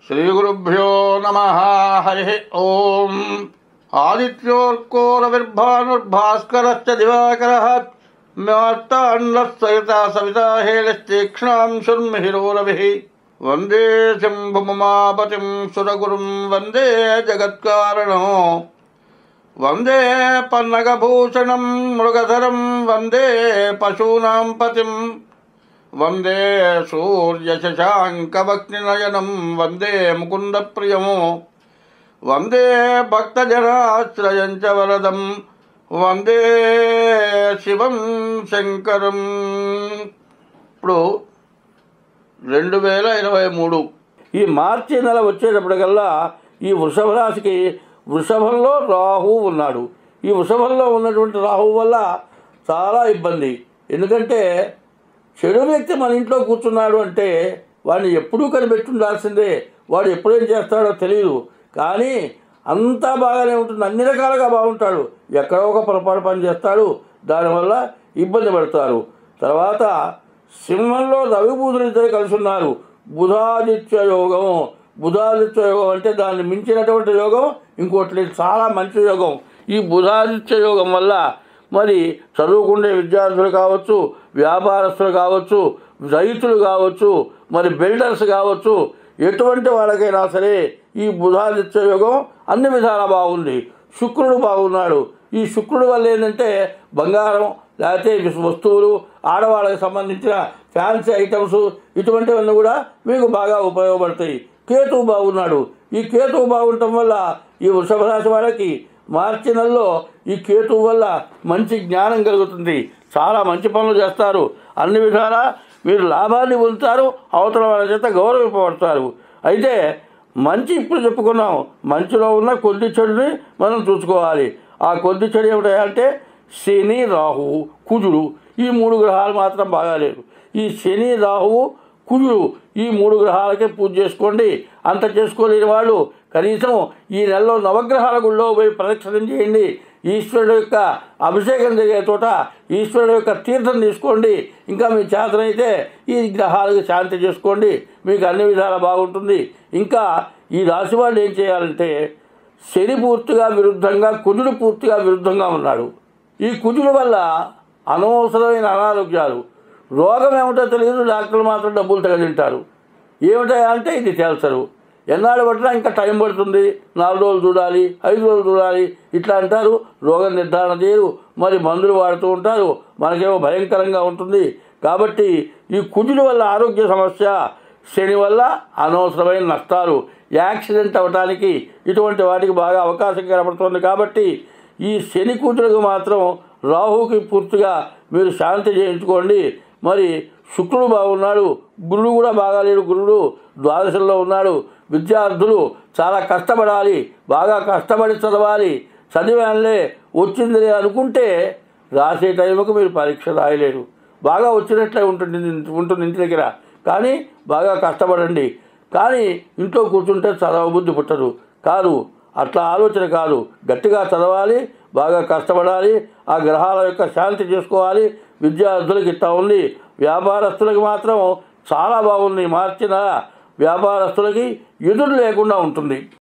శ్రీగురుభ్యో నమ హరి ఓం ఆదిత్యోర్కో రవిర్భానుర్భాస్కరశ్చ దివాకరः మార్తాండస్సవిత సవితా హేళస్తీక్ష్ణాం శుర్మిహిరోరవిः వందే శంభుమమాపతిం సురగురుం వందే జగత్కారణం వందే పన్నగభూషణం మృగధరం వందే పశూనాం పతిం వందే సూర్యశశాంకవక్నినయనం వందే ముకుందప్రియము వందే భక్తజనాశ్రయం చ వరదం వందే శివం శంకరం ఇప్పుడు రెండు వేల ఇరవై మూడు ఈ మార్చి నెల వచ్చేటప్పటికల్లా ఈ వృషభ రాశికి వృషభంలో రాహు ఉన్నాడు ఈ వృషభంలో ఉన్నటువంటి రాహువు వల్ల చాలా ఇబ్బంది ఎందుకంటే చెడు వ్యక్తి మన ఇంట్లో కూర్చున్నాడు అంటే వాడిని ఎప్పుడూ కనిపెట్టుండాల్సిందే వాడు ఎప్పుడేం చేస్తాడో తెలియదు కానీ అంతా బాగానే ఉంటుంది అన్ని రకాలుగా బాగుంటాడు ఎక్కడో ఒక పొరపాటు పని చేస్తాడు దానివల్ల ఇబ్బంది పడతారు తర్వాత సింహంలో రవి బుధులు ఇద్దరు కలిసి ఉన్నారు బుధాదిత్య యోగం బుధాదిత్య యోగం అంటే దాన్ని మించినటువంటి యోగం ఇంకోటి లేదు చాలా మంచి యోగం ఈ బుధాదిత్య యోగం వల్ల మరి చదువుకునే విద్యార్థులు కావచ్చు వ్యాపారస్తులు కావచ్చు రైతులు కావచ్చు మరి బిల్డర్స్ కావచ్చు ఎటువంటి వాళ్ళకైనా సరే ఈ బుధాదిత్య యోగం అన్ని విధాలా బాగుంది శుక్రుడు బాగున్నాడు ఈ శుక్రుడు వల్ల ఏంటంటే బంగారం లేకపోతే వస్తువులు ఆడవాళ్ళకి సంబంధించిన ఫ్యాన్సీ ఐటమ్స్ ఇటువంటివన్నీ కూడా మీకు బాగా ఉపయోగపడతాయి కేతువు బాగున్నాడు ఈ కేతువు బాగుండటం వల్ల ఈ వృషభ రాశి వాళ్ళకి మార్చి నెలలో ఈ కేతువు వల్ల మంచి జ్ఞానం కలుగుతుంది చాలా మంచి పనులు చేస్తారు అన్ని విధాలా మీరు లాభాన్ని పొందుతారు అవతల వాళ్ళ చేత గౌరవింపబడతారు అయితే మంచి ఇప్పుడు చెప్పుకున్నాం మంచిలో ఉన్న కొద్ది చెడుని మనం చూసుకోవాలి ఆ కొద్ది చెడు ఏమిటంటే శని రాహువు కుజుడు ఈ మూడు గ్రహాలు మాత్రం బాగాలేవు ఈ శని రాహువు కుజుడు ఈ మూడు గ్రహాలకే పూజ చేసుకోండి అంత చేసుకోలేని వాళ్ళు కనీసం ఈ నెలలో నవగ్రహాల గుళ్ళో పోయి ప్రదక్షిణం చేయండి ఈశ్వరుడు యొక్క అభిషేకం జరిగే చోట ఈశ్వరుడు యొక్క తీర్థం తీసుకోండి ఇంకా మీ చేతనైతే ఈ గ్రహాలకు శాంతి చేసుకోండి మీకు అన్ని విధాలా బాగుంటుంది ఇంకా ఈ రాశి వాళ్ళు ఏం చేయాలంటే శని పూర్తిగా విరుద్ధంగా కుజుడు పూర్తిగా విరుద్ధంగా ఉన్నాడు ఈ కుజుడు వల్ల అనవసరమైన అనారోగ్యాలు రోగం ఏమిటో తెలియదు డాక్టర్లు మాత్రం డబ్బులు తగలింటారు ఏమిటా అంటే ఇది తేల్చరు ఎన్నాళ్ళు పట్టినా ఇంకా టైం పడుతుంది నాలుగు రోజులు చూడాలి ఐదు రోజులు చూడాలి ఇట్లా అంటారు రోగం నిర్ధారణ చేయరు మరి మందులు వాడుతూ ఉంటారు మనకేమో భయంకరంగా ఉంటుంది కాబట్టి ఈ కుజుడి వల్ల ఆరోగ్య సమస్య శని వల్ల అనవసరమైన నష్టాలు యాక్సిడెంట్ అవ్వటానికి ఇటువంటి వాటికి బాగా అవకాశం కనబడుతుంది కాబట్టి ఈ శని కూతురుకు మాత్రం రాహుకి పూర్తిగా మీరు శాంతి చేయించుకోండి మరి శుక్రుడు బాగున్నాడు గురుడు కూడా బాగాలేడు గురుడు ద్వాదశంలో ఉన్నాడు విద్యార్థులు చాలా కష్టపడాలి బాగా కష్టపడి చదవాలి చదివానులే వచ్చింది అనుకుంటే రాసే టైంకు మీరు పరీక్ష రాయలేరు బాగా వచ్చినట్లే ఉంటుంది ఉంటుంది ఇంటి దగ్గర కానీ బాగా కష్టపడండి కానీ ఇంట్లో కూర్చుంటే చదవబుద్ధి పుట్టదు కాదు అట్లా ఆలోచన కాదు గట్టిగా చదవాలి బాగా కష్టపడాలి ఆ గ్రహాల యొక్క శాంతి చేసుకోవాలి విద్యార్థులకి ఇట్లా ఉంది వ్యాపారస్తులకి మాత్రం చాలా బాగుంది మార్చిన వ్యాపారస్తులకి ఎదురు లేకుండా ఉంటుంది